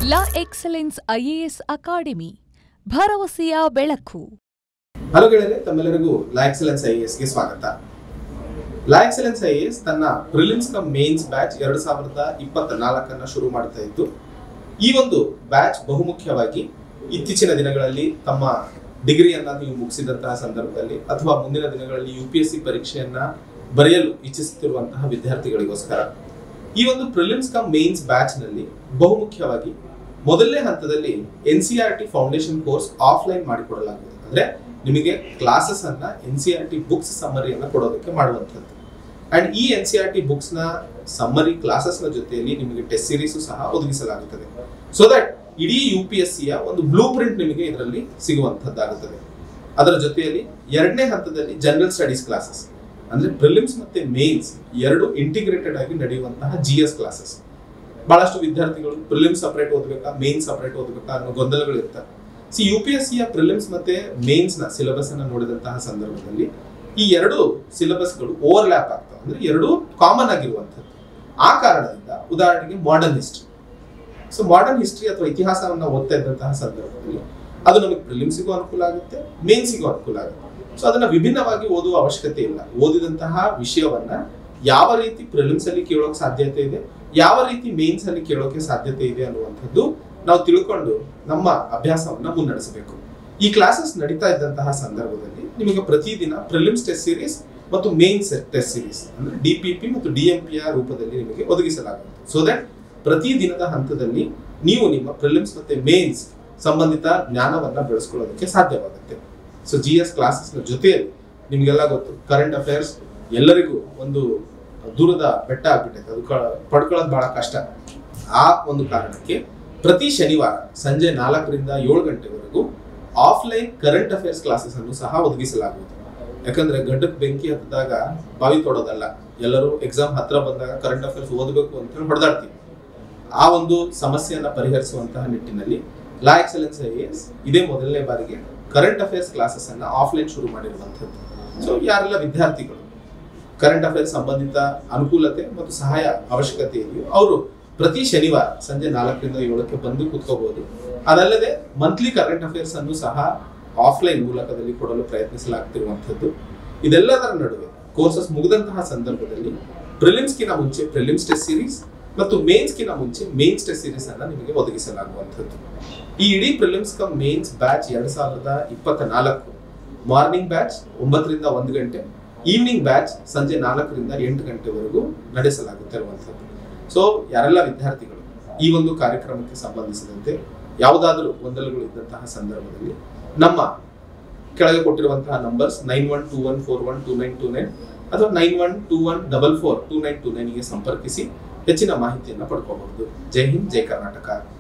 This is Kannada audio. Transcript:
ಲಾ ಎಕ್ಸಲೆನ್ಸ್ ಐಎಎಸ್ ಅಕಾಡೆಮಿ ಭರವಸೆಯ ಬೆಳಕು ಹಲೋ ಗೆಳೆಯರೆ ತಮ್ಮೆಲ್ಲರಿಗೂ ಲಾ ಎಕ್ಸಲೆನ್ಸ್ ಐ ಗೆ ಸ್ವಾಗತ ಲಾ ಎಕ್ಸಲೆನ್ಸ್ ಐ ತನ್ನ ಪ್ರಿಲಿಮ್ಸ್ ಕಮ್ ಮೇನ್ಸ್ ಬ್ಯಾಚ್ ಎರಡು ಸಾವಿರದ ಇಪ್ಪತ್ತ ನಾಲ್ಕನ್ನ ಶುರು ಮಾಡ್ತಾ ಇದ್ದು ಈ ಒಂದು ಬ್ಯಾಚ್ ಬಹುಮುಖ್ಯವಾಗಿ ಇತ್ತೀಚಿನ ದಿನಗಳಲ್ಲಿ ತಮ್ಮ ಡಿಗ್ರಿಯನ್ನ ನೀವು ಮುಗಿಸಿದಂತಹ ಸಂದರ್ಭದಲ್ಲಿ ಅಥವಾ ಮುಂದಿನ ದಿನಗಳಲ್ಲಿ ಯು ಪಿ ಎಸ್ ಸಿ ಪರೀಕ್ಷೆಯನ್ನ ಬರೆಯಲು ಇಚ್ಛಿಸುತ್ತಿರುವಂತಹ ವಿದ್ಯಾರ್ಥಿಗಳಿಗೋಸ್ಕರ ಈ ಒಂದು ಪ್ರಿಲಿಮ್ಸ್ ಕಮ್ ಮೇನ್ಸ್ ಬ್ಯಾಚ್ ನಲ್ಲಿ ಬಹುಮುಖ್ಯವಾಗಿ ಮೊದಲನೇ ಹಂತದಲ್ಲಿ N C R T foundation course offline ಮಾಡಿಕೊಡಲಾಗುವುದು ಅಂದ್ರೆ ನಿಮಗೆ ಕ್ಲಾಸಸ್ ಅನ್ನ N C R T books ಸಮ್ಮರಿಯನ್ನ ಕೊಡೋದಕ್ಕೆ ಮಾಡುವಂಥದ್ದು ಅಂಡ್ ಈ N C R T books ನ ಸಮ್ಮರಿ ಕ್ಲಾಸಸ್ ನ ಜೊತೆಯಲ್ಲಿ ನಿಮಗೆ ಟೆಸ್ಟ್ ಸೀರೀಸ್ ಸಹ ಒದಗಿಸಲಾಗುತ್ತದೆ ಸೊ ದಟ್ ಇಡೀ ಯು ಪಿ ಎಸ್ ಸಿಯ ಒಂದು ಬ್ಲೂ ಪ್ರಿಂಟ್ ನಿಮಗೆ ಇದರಲ್ಲಿ ಸಿಗುವಂತದ್ದಾಗುತ್ತದೆ ಅದರ ಜೊತೆಯಲ್ಲಿ ಎರಡನೇ ಹಂತದಲ್ಲಿ ಜನರಲ್ ಸ್ಟಡೀಸ್ ಕ್ಲಾಸಸ್ ಅಂದ್ರೆ ಪ್ರಿಲಿಮ್ಸ್ ಮತ್ತೆ ಮೇನ್ಸ್ ಎರಡು ಇಂಟಿಗ್ರೇಟೆಡ್ ಆಗಿ ನಡೆಯುವಂತಹ ಜಿ ಎಸ್ ಕ್ಲಾಸಸ್ ಬಹಳಷ್ಟು ವಿದ್ಯಾರ್ಥಿಗಳು ಪ್ರಿಲಿಮ್ಸ್ ಸಪರೇಟ್ ಓದಬೇಕಾ ಮೇನ್ ಸಪರೇಟ್ ಓದಬೇಕಾ ಅನ್ನೋ ಗೊಂದಲಗಳು ಇರ್ತವೆ ಸಿ ಯು ಪಿ ಎಸ್ ಸಿಯ ಪ್ರಿಲಿಮ್ಸ್ ಮತ್ತೆ ಮೇನ್ಸ್ ನ ಸಿಲೆಬಸ್ ಅನ್ನ ನೋಡಿದಂತಹ ಸಂದರ್ಭದಲ್ಲಿ ಈ ಎರಡು ಸಿಲೆಬಸ್ಗಳು ಓವರ್ಲ್ಯಾಪ್ ಆಗ್ತವೆ ಅಂದ್ರೆ ಎರಡು ಕಾಮನ್ ಆಗಿರುವಂಥದ್ದು ಆ ಕಾರಣದಿಂದ ಉದಾಹರಣೆಗೆ modern history so modern history ಅಥವಾ ಇತಿಹಾಸವನ್ನ ಓದ್ತಾ ಇದ್ದಂತಹ ಸಂದರ್ಭದಲ್ಲಿ ಅದು ನಮಗೆ ಪ್ರಿಲಿಮ್ಸಿಗೂ ಅನುಕೂಲ ಆಗುತ್ತೆ ಮೇನ್ಸಿಗೂ ಅನುಕೂಲ ಆಗುತ್ತೆ ಸೊ ಅದನ್ನ ವಿಭಿನ್ನವಾಗಿ ಓದುವ ಅವಶ್ಯಕತೆ ಇಲ್ಲ ಓದಿದಂತಹ ವಿಷಯವನ್ನ ಯಾವ ರೀತಿ ಪ್ರಿಲಿಮ್ಸ್ ಅಲ್ಲಿ ಕೇಳೋಕೆ ಸಾಧ್ಯತೆ ಇದೆ ಯಾವ ರೀತಿ ಮೇನ್ಸ್ ಅಲ್ಲಿ ಕೇಳೋಕೆ ಸಾಧ್ಯತೆ ಇದೆ ಅನ್ನುವಂಥದ್ದು ನಾವು ತಿಳ್ಕೊಂಡು ನಮ್ಮ ಅಭ್ಯಾಸವನ್ನ ಮುನ್ನಡೆಸಬೇಕು ಈ ಕ್ಲಾಸಸ್ ನಡೀತಾ ಇದ್ದಂತಹ ಸಂದರ್ಭದಲ್ಲಿ ನಿಮಗೆ ಪ್ರತಿದಿನ ಪ್ರಿಲಿಮ್ಸ್ ಟೆಸ್ಟ್ ಸೀರೀಸ್ ಮತ್ತು ಮೇನ್ಸ್ ಟೆಸ್ಟ್ ಸೀರೀಸ್ ಅಂದ್ರೆ ಡಿಪಿಪಿ ಮತ್ತು ಡಿಎಂಪಿಯ ರೂಪದಲ್ಲಿ ನಿಮಗೆ ಒದಗಿಸಲಾಗುತ್ತದೆ ಸೊ ದಟ್ ಪ್ರತಿ ದಿನದ ಹಂತದಲ್ಲಿ ನೀವು ನಿಮ್ಮ ಪ್ರಿಲಿಮ್ಸ್ ಮತ್ತೆ ಮೇನ್ಸ್ ಸಂಬಂಧಿತ ಜ್ಞಾನವನ್ನ ಬೆಳೆಸ್ಕೊಳ್ಳೋದಕ್ಕೆ ಸಾಧ್ಯವಾಗುತ್ತೆ ಸೊ ಜಿ ಎಸ್ ಕ್ಲಾಸಸ್ನ ಜೊತೆಯಲ್ಲಿ ನಿಮಗೆಲ್ಲ ಗೊತ್ತು ಕರೆಂಟ್ ಅಫೇರ್ಸ್ ಎಲ್ಲರಿಗೂ ಒಂದು ದೂರದ ಬೆಟ್ಟ ಆಗ್ಬಿಟ್ಟೈತೆ ಅದು ಕ- ಪಡ್ಕೊಳ್ಳೋದು ಬಹಳ ಕಷ್ಟ ಆ ಒಂದು ಕಾರಣಕ್ಕೆ ಪ್ರತಿ ಶನಿವಾರ ಸಂಜೆ ನಾಲ್ಕರಿಂದ ಏಳು ಗಂಟೆವರೆಗೂ ಆಫ್ಲೈನ್ ಕರೆಂಟ್ ಅಫೇರ್ಸ್ ಕ್ಲಾಸಸ್ ಅನ್ನು ಸಹ ಒದಗಿಸಲಾಗುವುದು ಯಾಕಂದ್ರೆ ಗಡ್ಡಕ್ಕೆ ಬೆಂಕಿ ಹತ್ತಿದಾಗ ಬಾವಿ ತೊಡೋದಲ್ಲ ಎಲ್ಲರೂ ಎಕ್ಸಾಮ್ ಹತ್ರ ಬಂದಾಗ ಕರೆಂಟ್ ಅಫೇರ್ಸ್ ಓದಬೇಕು ಅಂತ ಹೇಳಿ ಹೊಡೆದಾಡ್ತೀವಿ ಆ ಒಂದು ಸಮಸ್ಯೆಯನ್ನ ಪರಿಹರಿಸುವಂತಹ ನಿಟ್ಟಿನಲ್ಲಿ ಲಾ ಎಕ್ಸಲೆನ್ಸ್ ಐ ಎಸ್ ಇದೇ ಮೊದಲನೇ ಬಾರಿಗೆ ಕರೆಂಟ್ ಅಫೇರ್ಸ್ ಕ್ಲಾಸಸ್ ಅನ್ನ ಆಫ್ಲೈನ್ ಶುರು ಮಾಡಿರುವಂಥದ್ದು ಸೊ ಯಾರೆಲ್ಲ ವಿದ್ಯಾರ್ಥಿಗಳು ಕರೆಂಟ್ ಅಫೇರ್ಸ್ ಸಂಬಂಧಿತ ಅನುಕೂಲತೆ ಮತ್ತು ಸಹಾಯ ಅವಶ್ಯಕತೆ ಇದೆಯೋ ಅವರು ಪ್ರತಿ ಶನಿವಾರ ಸಂಜೆ ನಾಲ್ಕರಿಂದ ಏಳಕ್ಕೆ ಬಂದು ಕೂತ್ಕೋಬಹುದು ಅದಲ್ಲದೆ ಮಂತ್ಲಿ ಕರೆಂಟ್ ಅಫೇರ್ಸ್ ಅನ್ನು ಸಹ ಆಫ್ಲೈನ್ ಮೂಲಕದಲ್ಲಿ ಕೊಡಲು ಪ್ರಯತ್ನಿಸಲಾಗ್ತಿರುವಂಥದ್ದು ಇದೆಲ್ಲದರ ನಡುವೆ ಕೋರ್ಸಸ್ ಮುಗಿದಂತಹ ಸಂದರ್ಭದಲ್ಲಿ ಪ್ರಿಲಿಮ್ಸ್ಗಿನ ಮುಂಚೆ ಪ್ರಿಲಿಮ್ಸ್ ಟೆಸ್ಟ್ ಸೀರೀಸ್ ಮತ್ತು ಮೇನ್ಸ್ಗಿನ ಮುಂಚೆ ಮೇನ್ಸ್ ಟೆಸ್ಟ್ ಸೀರೀಸ್ ಅನ್ನ ನಿಮಗೆ ಒದಗಿಸಲಾಗುವಂಥದ್ದು ಈ ಇಡೀ ಪ್ರಿಲಿಮ್ಸ್ ಕಮ್ ಮೇನ್ಸ್ ಬ್ಯಾಚ್ ಎರಡ್ ಸಾವಿರದ ಇಪ್ಪತ್ತ ನಾಲ್ಕು ಮಾರ್ನಿಂಗ್ ಬ್ಯಾಚ್ ಒಂಬತ್ತರಿಂದ ಒಂದು ಗಂಟೆ ಈವ್ನಿಂಗ್ ಬ್ಯಾಚ್ ಸಂಜೆ ನಾಲ್ಕರಿಂದ ಎಂಟು ಗಂಟೆವರೆಗೂ ನಡೆಸಲಾಗುತ್ತಿರುವಂಥದ್ದು ಸೊ ಯಾರೆಲ್ಲ ವಿದ್ಯಾರ್ಥಿಗಳು ಈ ಒಂದು ಕಾರ್ಯಕ್ರಮಕ್ಕೆ ಸಂಬಂಧಿಸಿದಂತೆ ಯಾವುದಾದರೂ ಗೊಂದಲಗಳು ಇದ್ದಂತಹ ಸಂದರ್ಭದಲ್ಲಿ ನಮ್ಮ ಕೆಳಗೆ ಕೊಟ್ಟಿರುವಂತಹ numbers nine one two one four one two nine two nine ಅಥವಾ nine one two one double four two nine two ನೈನ್ಗೆ ಸಂಪರ್ಕಿಸಿ ಹೆಚ್ಚಿನ ಮಾಹಿತಿಯನ್ನು ಪಡ್ಕೋಬಹುದು ಜೈ ಹಿಂದ್ ಜೈ ಕರ್ನಾಟಕ